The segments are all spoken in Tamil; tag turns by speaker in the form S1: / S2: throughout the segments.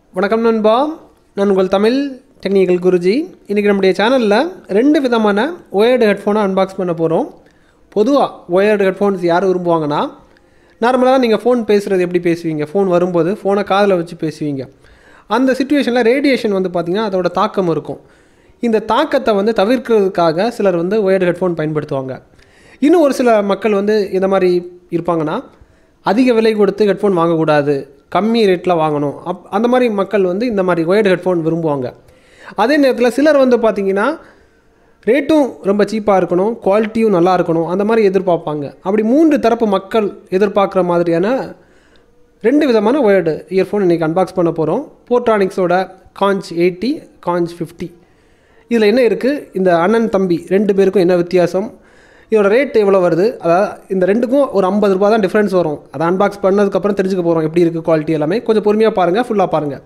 S1: வணக்கம் நண்பா நான் உங்கள் தமிழ் டெக்னிக்கல் குருஜி இன்றைக்கி நம்முடைய சேனலில் ரெண்டு விதமான ஒயர்டு ஹெட்ஃபோனை அன்பாக்ஸ் பண்ண போகிறோம் பொதுவாக ஒயர்டு ஹெட்ஃபோன்ஸ் யார் விரும்புவாங்கன்னா நார்மலாக நீங்கள் ஃபோன் பேசுகிறது எப்படி பேசுவீங்க ஃபோன் வரும்போது ஃபோனை காதில் வச்சு பேசுவீங்க அந்த சுச்சுவேஷனில் ரேடியேஷன் வந்து பார்த்திங்கன்னா அதோட தாக்கம் இருக்கும் இந்த தாக்கத்தை வந்து தவிர்க்கிறதுக்காக சிலர் வந்து ஒயர்டு ஹெட்ஃபோன் பயன்படுத்துவாங்க இன்னும் ஒரு சில மக்கள் வந்து இந்த மாதிரி இருப்பாங்கன்னா அதிக விலை கொடுத்து ஹெட்ஃபோன் வாங்கக்கூடாது கம்மி ரேட்டில் வாங்கணும் அப் அந்த மாதிரி மக்கள் வந்து இந்த மாதிரி ஒயர்டு ஹெட்ஃபோன் விரும்புவாங்க அதே நேரத்தில் சிலர் வந்து பார்த்திங்கன்னா ரேட்டும் ரொம்ப சீப்பாக இருக்கணும் குவாலிட்டியும் நல்லா இருக்கணும் அந்த மாதிரி எதிர்பார்ப்பாங்க அப்படி மூன்று தரப்பு மக்கள் எதிர்பார்க்குற மாதிரியான ரெண்டு விதமான ஒயர்டு இயர்ஃபோன் இன்றைக்கி அன்பாக்ஸ் பண்ண போகிறோம் போர்ட்ரானிக்ஸோட காஞ்ச் எயிட்டி காஞ்ச் ஃபிஃப்டி இதில் என்ன இருக்குது இந்த அண்ணன் தம்பி ரெண்டு பேருக்கும் என்ன வித்தியாசம் இதோட ரேட் எவ்வளோ வருது அதாவது இந்த ரெண்டுக்கும் ஒரு ஐம்பது ரூபா தான் டிஃப்ரென்ஸ் வரும் அதை அன்பாக்ஸ் பண்ணதுக்கப்புறம் தெரிஞ்சுக்க போகிறோம் எப்படி இருக்குது குவாலிட்டி எல்லாமே கொஞ்சம் பொறுமையாக பாருங்கள் ஃபுல்லாக பாருங்கள்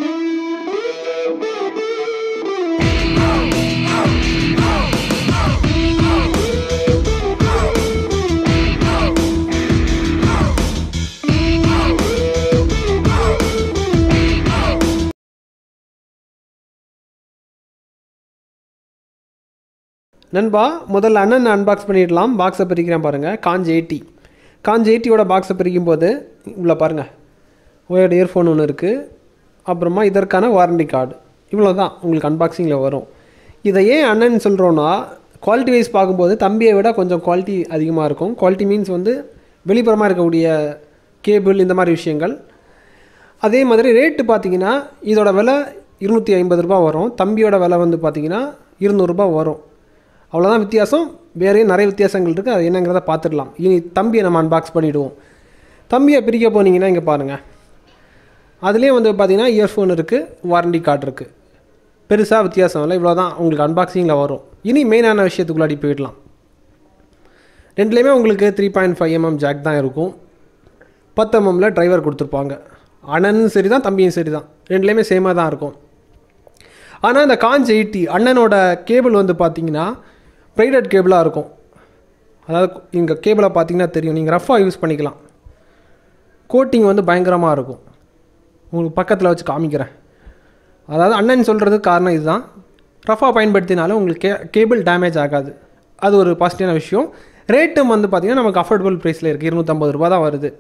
S1: நண்பா முதல்ல அண்ணன் அன்பாக்ஸ் பண்ணிடலாம் பாக்ஸை பிரிக்கிறேன் பாருங்கள் காஞ்ச் எயிட்டி காஞ்ச் எயிட்டியோட பாக்ஸை பிரிக்கும் போது இவ்வளோ பாருங்கள் ஒயர்டு இயர்ஃபோன் ஒன்று இருக்குது அப்புறமா இதற்கான வாரண்டி கார்டு இவ்வளோ தான் உங்களுக்கு அன்பாக்சிங்கில் வரும் இதை ஏன் அண்ணன் சொல்கிறோன்னா குவாலிட்டி வைஸ் பார்க்கும்போது தம்பியை விட கொஞ்சம் குவாலிட்டி அதிகமாக இருக்கும் குவாலிட்டி மீன்ஸ் வந்து வெளிப்புறமாக இருக்கக்கூடிய கேபிள் இந்த மாதிரி விஷயங்கள் அதே மாதிரி ரேட்டு பார்த்தீங்கன்னா இதோட விலை இருநூற்றி ஐம்பது ரூபா வரும் தம்பியோட விலை வந்து பார்த்தீங்கன்னா இருநூறுபா வரும் அவ்வளோதான் வித்தியாசம் வேறையும் நிறைய வித்தியாசங்கள் இருக்குது அது என்னங்கிறத பார்த்துடலாம் இனி தம்பியை நம்ம அன்பாக்ஸ் பண்ணிவிடுவோம் தம்பியை பிரிக்க போனீங்கன்னா இங்கே பாருங்கள் அதுலேயும் வந்து பார்த்தீங்கன்னா இயர்ஃபோன் இருக்குது வாரண்டி கார்டு இருக்குது பெருசாக வித்தியாசம் இல்லை இவ்வளோ தான் உங்களுக்கு அன்பாக்சிங்கில் வரும் இனி மெயினான விஷயத்துக்குள்ளாடி போயிடலாம் ரெண்டுலேயுமே உங்களுக்கு three point five M M jack தான் இருக்கும் பத்து எம்எம்மில் டிரைவர் கொடுத்துருப்பாங்க அண்ணனும் சரி தான் தம்பியும் சரி தான் ரெண்டுலேயுமே சேமாக தான் இருக்கும் ஆனால் இந்த காஞ்ச் எயிட்டி அண்ணனோட கேபிள் வந்து பார்த்தீங்கன்னா ப்ரைடட் கேபிளாக இருக்கும் அதாவது இங்கே கேபிளை பார்த்தீங்கன்னா தெரியும் நீங்கள் ரஃபாக யூஸ் பண்ணிக்கலாம் கோட்டிங் வந்து பயங்கரமாக இருக்கும் உங்களுக்கு பக்கத்தில் வச்சு காமிக்கிறேன் அதாவது அண்ணன் சொல்கிறதுக்கு காரணம் இதுதான் ரஃபாக பயன்படுத்தினாலும் உங்களுக்கு கே கேபிள் டேமேஜ் ஆகாது அது ஒரு பாசிட்டிவான விஷயம் ரேட்டும் வந்து பார்த்திங்கன்னா நமக்கு அஃபோர்டபுள் ப்ரைஸில் இருக்குது இருநூற்றம்பது ரூபா தான் வருது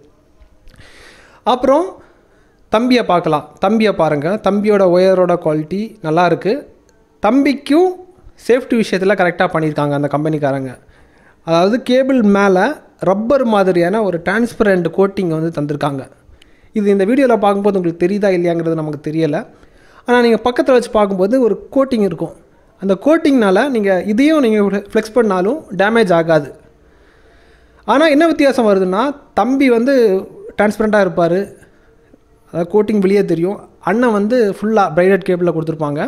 S1: அப்புறம் தம்பியை பார்க்கலாம் தம்பியை பாருங்கள் தம்பியோட ஒயரோட குவாலிட்டி நல்லா இருக்குது தம்பிக்கும் சேஃப்டி விஷயத்தில் கரெக்டாக பண்ணியிருக்காங்க அந்த கம்பெனிக்காரங்க அதாவது கேபிள் மேலே ரப்பர் மாதிரியான ஒரு டிரான்ஸ்பரண்ட் கோட்டிங் வந்து தந்திருக்காங்க இது இந்த வீடியோவில் பார்க்கும்போது உங்களுக்கு தெரியுதா இல்லையாங்கிறது நமக்கு தெரியலை ஆனால் நீங்கள் பக்கத்தில் வச்சு பார்க்கும்போது ஒரு கோட்டிங் இருக்கும் அந்த கோட்டிங்னால் நீங்கள் இதையும் நீங்கள் ஃப்ளெக்ஸ் பண்ணாலும் டேமேஜ் ஆகாது ஆனால் என்ன வித்தியாசம் வருதுன்னா தம்பி வந்து டிரான்ஸ்பரண்ட்டாக இருப்பார் அதாவது கோட்டிங் வெளியே தெரியும் அண்ணன் வந்து ஃபுல்லாக பிரைடட் கேபிளில் கொடுத்துருப்பாங்க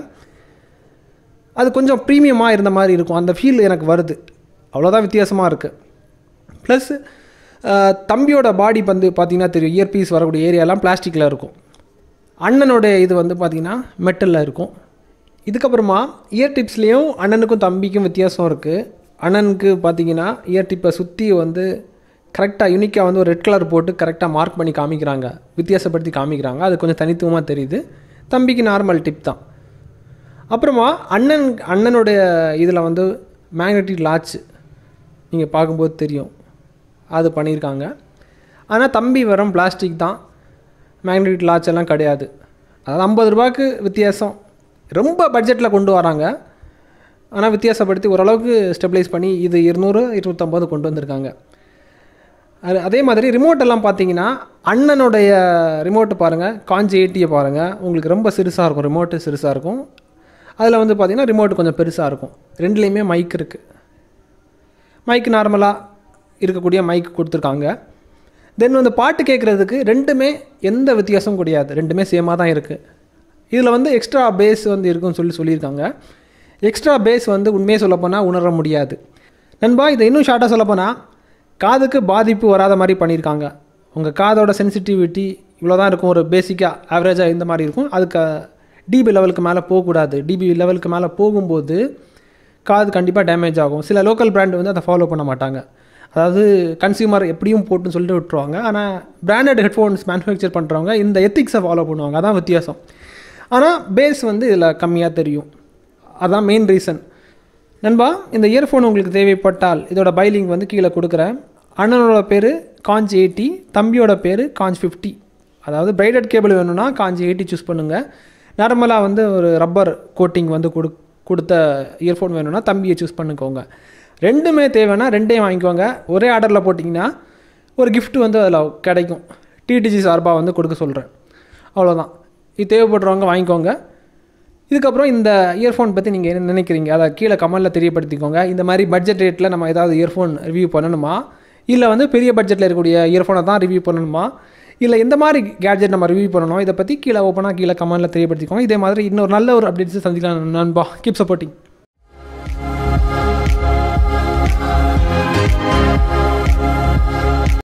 S1: அது கொஞ்சம் ப்ரீமியமாக இருந்த மாதிரி இருக்கும் அந்த ஃபீல் எனக்கு வருது அவ்வளோதான் வித்தியாசமாக இருக்குது ப்ளஸ் தம்பியோட பாடி வந்து பார்த்திங்கன்னா தெரியும் இயர்பீஸ் வரக்கூடிய ஏரியாலாம் பிளாஸ்டிக்கில் இருக்கும் அண்ணனுடைய இது வந்து பார்த்திங்கன்னா மெட்டலில் இருக்கும் இதுக்கப்புறமா இயர் டிப்ஸ்லேயும் அண்ணனுக்கும் தம்பிக்கும் வித்தியாசம் இருக்குது அண்ணனுக்கு பார்த்தீங்கன்னா இயர் டிப்பை சுற்றி வந்து கரெக்டாக யூனிக்காக வந்து ஒரு ரெட் கலர் போட்டு கரெக்டாக மார்க் பண்ணி காமிக்கிறாங்க வித்தியாசப்படுத்தி காமிக்கிறாங்க அது கொஞ்சம் தனித்துவமாக தெரியுது தம்பிக்கு நார்மல் டிப் தான் அப்புறமா அண்ணன் அண்ணனுடைய இதில் வந்து மேக்னெட்டிக் லாட்ச் நீங்கள் பார்க்கும்போது தெரியும் அது பண்ணியிருக்காங்க ஆனால் தம்பி வரும் பிளாஸ்டிக் தான் மேக்னெட்டிக் லாட்ச் எல்லாம் கிடையாது அதாவது ஐம்பது ரூபாய்க்கு வித்தியாசம் ரொம்ப பட்ஜெட்டில் கொண்டு வராங்க ஆனால் வித்தியாசப்படுத்தி ஓரளவுக்கு ஸ்டெபிளைஸ் பண்ணி இது இருநூறு இருநூற்றம்பது கொண்டு வந்திருக்காங்க அது அதே மாதிரி ரிமோட் எல்லாம் பார்த்தீங்கன்னா அண்ணனுடைய ரிமோட்டு பாருங்கள் காஞ்சி எயிட்டியை பாருங்கள் உங்களுக்கு ரொம்ப சிறுசாக இருக்கும் ரிமோட்டு சிறுசாக இருக்கும் அதில் வந்து பார்த்திங்கன்னா ரிமோட் கொஞ்சம் பெருசாக இருக்கும் ரெண்டுலேயுமே மைக் இருக்குது மைக் நார்மலாக இருக்கக்கூடிய மைக் கொடுத்துருக்காங்க தென் வந்து பாட்டு கேட்குறதுக்கு ரெண்டுமே எந்த வித்தியாசமும் கிடையாது ரெண்டுமே சேமாக தான் இருக்குது இதில் வந்து எக்ஸ்ட்ரா பேஸ் வந்து இருக்குன்னு சொல்லி சொல்லியிருக்காங்க எக்ஸ்ட்ரா பேஸ் வந்து உண்மையை சொல்லப்போனால் உணர முடியாது நண்பா இதை இன்னும் ஷார்ட்டாக சொல்லப்போனால் காதுக்கு பாதிப்பு வராத மாதிரி பண்ணியிருக்காங்க உங்கள் காதோட சென்சிட்டிவிட்டி இவ்வளோ தான் இருக்கும் ஒரு பேசிக்காக ஆவரேஜாக இந்த மாதிரி இருக்கும் அதுக்கு டிபி லெவலுக்கு மேலே போகக்கூடாது டிபி லெவலுக்கு மேலே போகும்போது காது கண்டிப்பாக டேமேஜ் ஆகும் சில லோக்கல் பிராண்ட் வந்து அதை ஃபாலோ பண்ண மாட்டாங்க அதாவது கன்சியூமர் எப்படியும் போட்டுன்னு சொல்லிட்டு விட்டுருவாங்க ஆனால் பிராண்டட் ஹெட்ஃபோன்ஸ் மேனுஃபேக்சர் பண்ணுறவங்க இந்த எத்திக்ஸை ஃபாலோ பண்ணுவாங்க அதான் வித்தியாசம் ஆனால் பேஸ் வந்து இதில் கம்மியாக தெரியும் அதான் மெயின் ரீசன் நண்பா இந்த இயர்ஃபோன் உங்களுக்கு தேவைப்பட்டால் இதோட பைலிங் வந்து கீழே கொடுக்குறேன் அண்ணனோட பேர் காஞ்ச் எயிட்டி தம்பியோட பேர் காஞ்ச் ஃபிஃப்டி அதாவது பிரைடட் கேபிள் வேணும்னா காஞ்ச் எயிட்டி சூஸ் பண்ணுங்கள் நார்மலாக வந்து ஒரு ரப்பர் கோட்டிங் வந்து கொடு கொடுத்த இயர்ஃபோன் வேணும்னா தம்பியை சூஸ் பண்ணிக்கோங்க ரெண்டுமே தேவைன்னா ரெண்டையும் வாங்கிக்கோங்க ஒரே ஆர்டரில் போட்டிங்கன்னா ஒரு gift வந்து அதில் கிடைக்கும் டிடிஜி சார்பாக வந்து கொடுக்க சொல்கிறேன் அவ்வளோதான் இது தேவைப்படுறவங்க வாங்கிக்கோங்க இதுக்கப்புறம் இந்த இயர்ஃபோன் பற்றி நீங்கள் என்ன நினைக்கிறீங்க அதை கீழே கமெண்டில் தெரியப்படுத்திக்கோங்க இந்த மாதிரி பட்ஜெட் ரேட்டில் நம்ம ஏதாவது இயர்ஃபோன் ரிவ்யூ பண்ணணுமா இல்லை வந்து பெரிய பட்ஜெட்டில் இருக்கக்கூடிய இயர்ஃபோனை தான் ரிவ்யூ பண்ணணுமா இல்லை எந்த மாதிரி கேட்ஜெட் நம்ம ரிவ்யூ பண்ணணும் இதை பற்றி கீழே ஓப்பனாக கீழே கமெண்டில் தெரியப்படுத்திக்கோங்க இதே மாதிரி இன்னொரு நல்ல ஒரு அப்டேட்ஸ் சந்திக்கலாம் நண்பா கீப் சப்போர்ட்டிங்